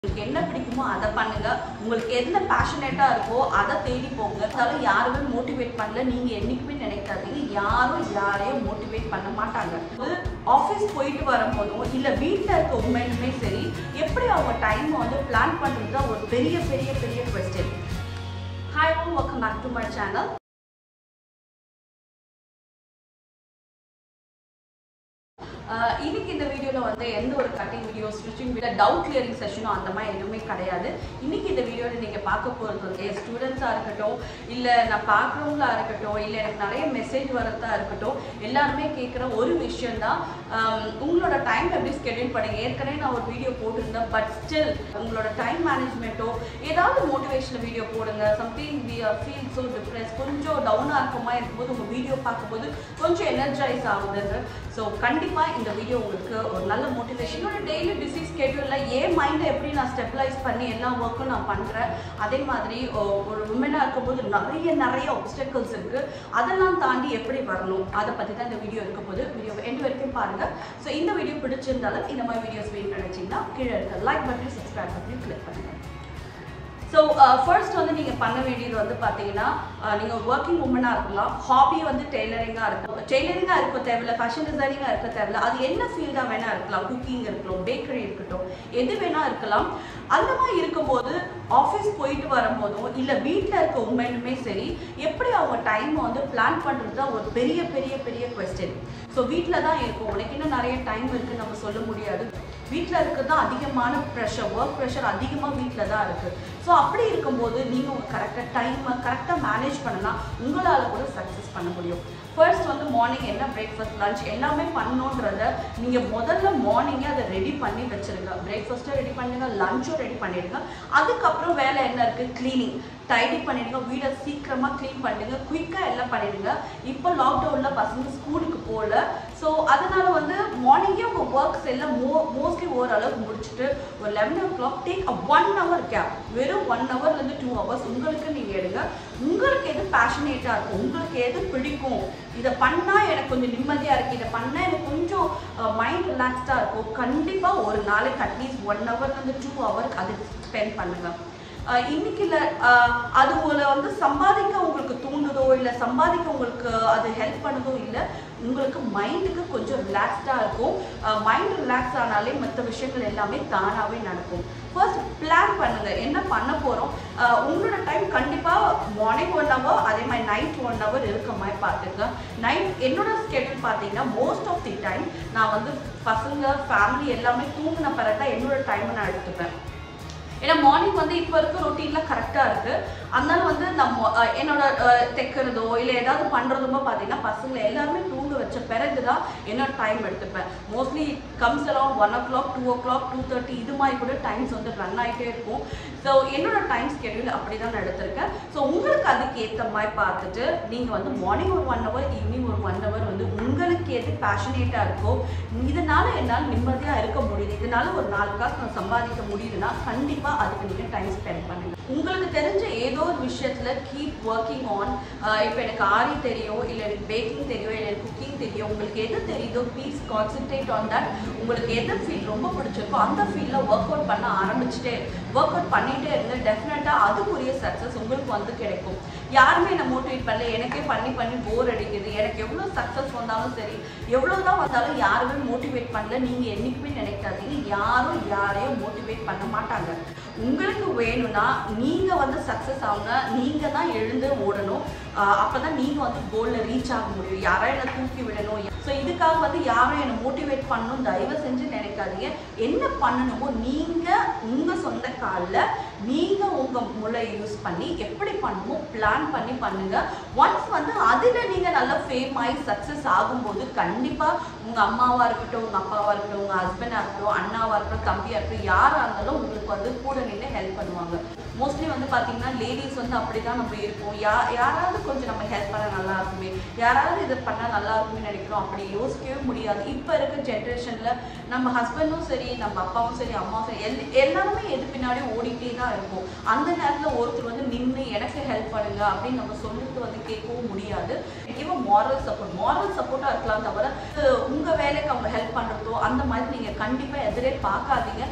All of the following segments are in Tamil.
உங்களுக்கு என்ன பிடிக்குமோ அதை பண்ணுங்க உங்களுக்கு எதுல பேஷனேட்டா இருக்கோ அதை தேடி போங்க அதால யாருமே மோட்டிவேட் பண்ணல நீங்க என்னைக்குமே நினைக்காதீங்க யாரும் யாரையும் மோட்டிவேட் பண்ண மாட்டாங்க ஆஃபீஸ் போயிட்டு வரும்போதும் இல்ல வீட்டில் இருக்க உண்மையுமே சரி எப்படி அவங்க டைம் வந்து பிளான் பண்றது தான் ஒரு பெரிய பெரிய பெரிய question hi welcome back to my channel ஆஹ் இன்னைக்கு இந்த வீடியோவில் வந்து எந்த ஒரு cutting video stitching video doubt clearing செஷனும் அந்த மாதிரி எதுவுமே கிடையாது இன்னைக்கு இந்த வீடியோவில் நீங்கள் பார்க்க போகிறது வந்து ஸ்டூடெண்ட்ஸாக இருக்கட்டும் இல்லை நான் பார்க்குறவங்களா இருக்கட்டும் இல்லை எனக்கு நிறைய மெசேஜ் வரதா இருக்கட்டும் எல்லாருமே கேட்குற ஒரு விஷயம்தான் ஆம், உங்களோட டைம் எப்படி ஸ்கெடியூல் பண்ணுங்க ஏற்கனவே நான் ஒரு வீடியோ போட்டிருந்தேன் பட் ஸ்டில் உங்களோட டைம் மேனேஜ்மெண்ட்டோ ஏதாவது மோட்டிவேஷனல் வீடியோ போடுங்க something we feel so difference கொஞ்சம் டவுனாக இருக்குமா இருக்கும்போது உங்கள் வீடியோ பார்க்கும்போது கொஞ்சம் எனர்ஜைஸ் ஆகுதுன்னு ஸோ கண்டிப்பாக இந்த வீடியோ உங்களுக்கு ஒரு நல்ல மோட்டிவேஷனோட டெய்லி பிஸி ஸ்கெடியூலில் ஏன் மைண்டை எப்படி நான் ஸ்டெபிளைஸ் பண்ணி எல்லா ஒர்க்கும் நான் பண்ணுறேன் அதே மாதிரி ஒ- ஒரு உமனாக இருக்கும்போது நிறைய நிறைய obstacles இருக்குது அதெல்லாம் தாண்டி எப்படி வரணும் அதை பற்றி தான் இந்த வீடியோ இருக்க போது வீடியோ எண்டு வரைக்கும் பாருங்கள் ஸோ இந்த வீடியோ பிடிச்சிருந்தாலும் இந்த மாதிரி வீடியோஸ் வேணும் நினச்சிங்கன்னா கீழே இருக்க like button subscribe button click பண்ணுங்கள் ஸோ ஃபர்ஸ்ட் வந்து நீங்கள் பண்ண வேண்டியது வந்து பார்த்தீங்கன்னா நீங்கள் ஒர்க்கிங் உமனாக இருக்கலாம் ஹாபி வந்து டெய்லரிங்காக இருக்கும் டெய்லரிங்காக இருக்க தேவையில்ல ஃபேஷன் டிசைனிங்காக இருக்க தேவையில்ல அது என்ன ஃபீல்டாக வேணால் இருக்கலாம் குக்கிங் இருக்கலாம் பேக்கரி இருக்கட்டும் எது வேணால் இருக்கலாம் அந்த மாதிரி இருக்கும்போது ஆஃபீஸ் போயிட்டு வரும்போதும் இல்லை வீட்டில் இருக்க உண்மையுமே சரி எப்படி அவங்க டைமை வந்து பிளான் பண்ணுறது தான் ஒரு பெரிய பெரிய பெரிய கொஸ்டின் ஸோ வீட்டில் தான் இருக்கும் உனக்கு இன்னும் நிறைய டைம் இருக்குன்னு நம்ம சொல்ல முடியாது வீட்டில் இருக்கிறது தான் அதிகமான ப்ரெஷர் ஒர்க் ப்ரெஷர் அதிகமாக வீட்டில் தான் இருக்குது ஸோ அப்படி இருக்கும்போது நீங்கள் உங்கள் கரெக்டாக டைமை கரெக்டாக மேனேஜ் பண்ணலாம் உங்களால் கூட சக்ஸஸ் பண்ண முடியும் ஃபர்ஸ்ட் வந்து மார்னிங் என்ன பிரேக்ஃபாஸ்ட் லஞ்ச் எல்லாமே பண்ணணுன்றத நீங்கள் முதல்ல மார்னிங்கே அதை ரெடி பண்ணி வச்சிருங்க பிரேக்ஃபாஸ்ட்டும் ரெடி பண்ணுங்க லஞ்சும் ரெடி பண்ணிடுங்க அதுக்கப்புறம் வேலை என்ன இருக்குது க்ளீனிங் டைடி பண்ணிடுங்க வீடை சீக்கிரமாக க்ளீன் பண்ணிடுங்க குயிக்காக எல்லாம் பண்ணிடுங்க இப்போ லாக்டவுனில் பசங்க ஸ்கூலுக்கு போகல ஸோ அதனால வந்து மார்னிங்கே உங்கள் ஒர்க்ஸ் எல்லாம் மோ மோஸ்ட்லி ஓரளவுக்கு முடிச்சுட்டு ஒரு eleven o'clock take a one hour gap வெறும் ஒன் ஹவர்லேருந்து டூ ஹவர்ஸ் உங்களுக்கு நீங்கள் எடுங்க உங்களுக்கு எது பேஷனேட்டாக இருக்கும் உங்களுக்கு எது பிடிக்கும் இதை பண்ணால் எனக்கு கொஞ்சம் நிம்மதியாக இருக்குது இதை பண்ணால் எனக்கு கொஞ்சம் மைண்ட் ரிலாக்ஸ்டாக இருக்கும் கண்டிப்பாக ஒரு நாளைக்கு அட்லீஸ்ட் ஒன் ஹவர்லேருந்து டூ ஹவர் அதுக்கு ஸ்பெண்ட் பண்ணுங்கள் ஆஹ் இன்னைக்கு இல்லை அது உங்களை வந்து சம்பாதிக்க உங்களுக்கு தூண்டுதோ இல்லை சம்பாதிக்க உங்களுக்கு அது ஹெல்ப் பண்ணுதோ இல்லை உங்களுக்கு மைண்டுக்கு கொஞ்சம் ரிலாக்ஸ்டாக இருக்கும் மைண்ட் ரிலாக்ஸ் ஆனாலே மற்ற விஷயங்கள் எல்லாமே தானாகவே நடக்கும் ஃபர்ஸ்ட் பிளான் பண்ணுங்க என்ன பண்ண போகிறோம் உங்களோட டைம் கண்டிப்பாக மார்னிங் ஒன் ஹவர் அதே மாதிரி நைட் ஒன் ஹவர் இருக்க மாதிரி பார்த்துங்க நைட் என்னோட ஸ்கெடியூல் பார்த்தீங்கன்னா மோஸ்ட் ஆஃப் தி டைம் நான் வந்து பசங்க ஃபேமிலி எல்லாமே தூங்கின பிறகு தான் என்னோட டைமை நான் எடுத்துப்பேன் ஏன்னா மார்னிங் வந்து இப்போ இருக்க ரொட்டீன்லாம் கரெக்டாக இருக்குது அதனால வந்து நம்ம அஹ், என்னோட அஹ், தைக்கிறதோ இல்லை ஏதாவது பண்ணுறதுமோ பார்த்தீங்கன்னா பசங்களை எல்லாருமே தூங்க வச்ச பிறகு தான் என்னோட டைம் எடுத்துப்பேன் mostly comes around one o'clock two o'clock two thirty இது மாதிரி கூட டைம்ஸ் வந்து ரன் ஆகிட்டே இருக்கும் ஸோ என்னோட டைம் ஸ்கெடியூல் அப்படி தான் நான் எடுத்திருக்கேன் ஸோ உங்களுக்கு அதுக்கு ஏற்ற மாதிரி பார்த்துட்டு நீங்கள் வந்து மார்னிங் ஒரு ஒன் ஹவர் ஈவினிங் ஒரு ஒன் ஹவர் வந்து உங்களுக்கு எது பேஷனேட்டாக இருக்கோ இதனால என்னால் நிம்மதியாக இருக்க முடியுது இதனால ஒரு நாலு காசு நான் சம்பாதிக்க முடியுதுன்னா கண்டிப்பாக அதுக்கு நீங்கள் டைம் ஸ்பெண்ட் பண்ணுங்க உங்களுக்கு தெரிஞ்ச ஏதோ ஒரு விஷயத்தில் கீப் ஒர்க்கிங் ஆன் இப்போ எனக்கு ஆரி தெரியும் இல்லை எனக்கு பேக்கிங் தெரியும் இல்லை எனக்கு குக்கிங் தெரியும் உங்களுக்கு எது தெரியுதோ ப்ளீஸ் கான்சென்ட்ரேட் ஆன் தட் உங்களுக்கு எது ஃபீல் ரொம்ப பிடிச்சிருக்கோ அந்த ஃபீல்டில் ஒர்க் அவுட் பண்ண ஆரம்பிச்சுட்டே ஒர்க் அவுட் பண்ணிகிட்டே இருங்க டெஃபினட்டாக அதுக்குரிய சக்ஸஸ் உங்களுக்கு வந்து கிடைக்கும் யாருமே என்னை மோட்டிவேட் பண்ணல எனக்கே பண்ணி பண்ணி போர் அடிக்குது எனக்கு எவ்வளோ சக்ஸஸ் வந்தாலும் சரி எவ்வளோ தான் வந்தாலும் யாருமே மோட்டிவேட் பண்ணல நீங்கள் என்றைக்குமே நினைக்காதீங்க யாரும் யாரையும் மோட்டிவேட் பண்ண மாட்டாங்க உங்களுக்கு வேணும்னா நீங்கள் வந்து சக்ஸஸ் ஆகுங்க நீங்கள் தான் எழுந்து ஓடணும் அப்போ தான் நீங்கள் வந்து கோலில் ரீச் ஆக முடியும் யாரும் என்னை தூக்கி விடணும் ஸோ இதுக்காக வந்து யாரும் என்னை மோட்டிவேட் பண்ணணும் தயவு செஞ்சு நினைக்காதீங்க என்ன பண்ணணுமோ நீங்கள் உங்கள் சொந்த காலில் நீங்கள் உங்கள் மூளை யூஸ் பண்ணி எப்படி பண்ணணுமோ பிளான் பண்ணி பண்ணுங்க ஒன்ஸ் வந்து அதில் நீங்கள் நல்லா ஃபேம் ஆகி சக்ஸஸ் ஆகும்போது கண்டிப்பாக உங்கள் அம்மாவாக இருக்கட்டும் உங்கள் அப்பாவாக இருக்கட்டும் உங்கள் ஹஸ்பண்டாக இருக்கட்டும் அண்ணாவாக இருக்கட்டும் தம்பியாக இருக்கட்டும் யாராக இருந்தாலும் உங்களுக்கு வந்து கூட நின்று ஹெல்ப் பண்ணுவாங்க மோஸ்ட்லி வந்து பார்த்தீங்கன்னா லேடிஸ் வந்து அப்படி தான் நம்ம இருப்போம் யா யாராவது கொஞ்சம் நம்ம ஹெல்ப் பண்ணால் நல்லா இருக்குமே யாராவது இது பண்ணால் நல்லா இருக்குமே நினைக்கிறோம் அப்படி யோசிக்கவே முடியாது இப்போ இருக்க ஜென்ரேஷனில் நம்ம ஹஸ்பண்டும் சரி நம்ம அப்பாவும் சரி அம்மாவும் சரி எல் எல்லாருமே எது பின்னாடி ஓடிட்டே தான் இருக்கும் அந்த நேரத்தில் ஒருத்தர் வந்து நின்று எனக்கு ஹெல்ப் பண்ணுங்க அப்படின்னு நம்ம சொல்லிட்டு வந்து கேட்கவும் முடியாது இவன் மாரல் சப்போர்ட் மாரல் சப்போர்ட்டாக இருக்கலாம் தவிர உங்கள் வேலைக்கு அவங்க ஹெல்ப் பண்ணுறதோ அந்த மாதிரி நீங்கள் கண்டிப்பாக எதிரே பார்க்காதீங்க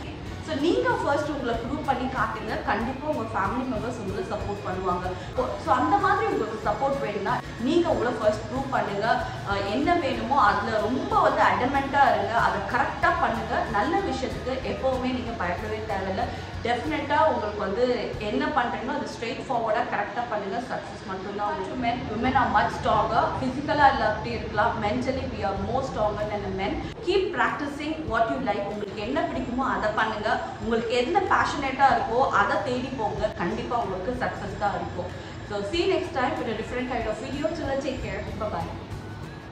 ஸோ நீங்கள் ஃபர்ஸ்ட் உங்களை ப்ரூவ் பண்ணி காட்டுங்க கண்டிப்பாக உங்கள் ஃபேமிலி மெம்பர்ஸ் உங்களை சப்போர்ட் பண்ணுவாங்க ஸோ அந்த மாதிரி உங்களுக்கு சப்போர்ட் வேணும்னா நீங்கள் உங்களை ஃபர்ஸ்ட் ப்ரூவ் பண்ணுங்க அஹ் என்ன வேணுமோ அதில் ரொம்ப வந்து அடமெண்ட்டாக இருங்க அதை கரெக்டாக பண்ணுங்க நல்ல விஷயத்துக்கு எப்போவுமே நீங்கள் பயப்படவே தேவையில்லை டெஃபினட்டாக உங்களுக்கு வந்து என்ன பண்ணுறீங்களோ அது ஸ்ட்ரெயிட் ஃபார்வர்டாக கரெக்டாக பண்ணுங்கள் சக்ஸஸ் மட்டும்தான் உங்களுக்கு men women are much stronger ஃபிசிக்கலாக இல்லை அப்படி இருக்கலாம் mentally we are more stronger than men keep practising what you like உங்களுக்கு என்ன பிடிக்குமோ அதை பண்ணுங்க உங்களுக்கு என்ன பேஷனேட்டாக இருக்கோ அதை தேடி போங்க கண்டிப்பாக உங்களுக்கு சக்ஸஸ் தான் இருக்கும் so see next time with a different kind of video till then take care bye bye